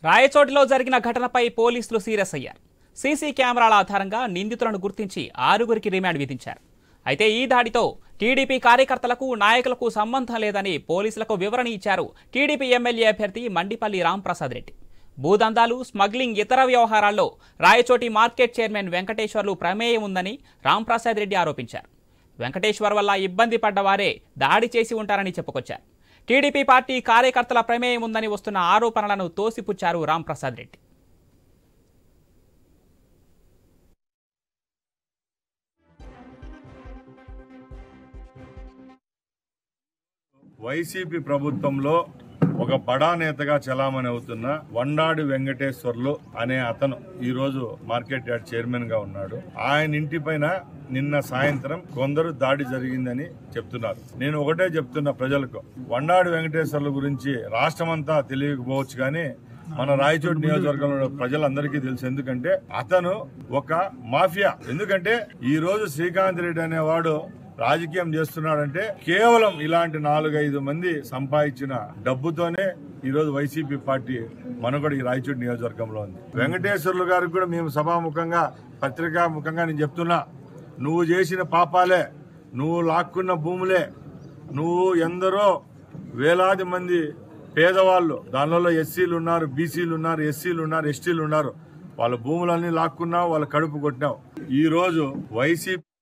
రాయచోటిలో జరిగిన ఘటనపై పోలీసులు సీరియస్ అయ్యారు సీసీ కెమెరాల ఆధారంగా నిందితులను గుర్తించి ఆరుగురికి రిమాండ్ విధించారు అయితే ఈ దాడితో టీడీపీ కార్యకర్తలకు నాయకులకు సంబంధం లేదని పోలీసులకు వివరణ ఇచ్చారు టీడీపీ ఎమ్మెల్యే అభ్యర్థి మండిపల్లి రాంప్రసాద్ రెడ్డి భూదందాలు స్మగ్లింగ్ ఇతర వ్యవహారాల్లో రాయచోటి మార్కెట్ చైర్మన్ వెంకటేశ్వర్లు ప్రమేయం ఉందని రాంప్రసాద్ రెడ్డి ఆరోపించారు వెంకటేశ్వర్ వల్ల ఇబ్బంది పడ్డవారే దాడి చేసి ఉంటారని చెప్పుకొచ్చారు టీడీపీ పార్టీ కార్యకర్తల ప్రమేయం ఉందని వస్తున్న ఆరోపణలను తోసిపుచ్చారు రాంప్రసాద్ రెడ్డి వైసీపీ ప్రభుత్వంలో ఒక బడా నేతగా చలామణి అవుతున్న వండాడి వెంకటేశ్వర్లు అనే అతను ఈ రోజు మార్కెట్ యార్డ్ చైర్మన్ గా ఉన్నాడు ఆయన ఇంటి పైన నిన్న సాయంత్రం కొందరు దాడి జరిగిందని చెప్తున్నారు నేను ఒకటే చెప్తున్నా ప్రజలకు వండాడి వెంకటేశ్వర్ల గురించి రాష్ట్రమంతా తెలియకపోవచ్చు కానీ మన రాయచోటి నియోజకవర్గంలో ప్రజలందరికీ తెలుసు ఎందుకంటే అతను ఒక మాఫియా ఎందుకంటే ఈ రోజు శ్రీకాంత్ రెడ్డి అనేవాడు రాజకీయం చేస్తున్నాడంటే కేవలం ఇలాంటి నాలుగైదు మంది సంపాదించిన డబ్బుతోనే ఈ రోజు వైసీపీ పార్టీ మనుగడ ఈ రాయచోటి నియోజకవర్గంలో ఉంది వెంకటేశ్వర్లు గారికి కూడా మేము సభాముఖంగా పత్రికా ముఖంగా నేను చెప్తున్నా నువ్వు చేసిన పాపాలే నువ్వు లాక్కున్న భూములే నువ్వు ఎందరో వేలాది మంది పేదవాళ్ళు దానిలో ఎస్సీలు ఉన్నారు బీసీలు ఉన్నారు ఎస్సీలు ఉన్నారు ఎస్టీలు ఉన్నారు వాళ్ళ భూములన్నీ లాక్కున్నావు వాళ్ళ కడుపు కొట్టినావు ఈ రోజు వైసీపీ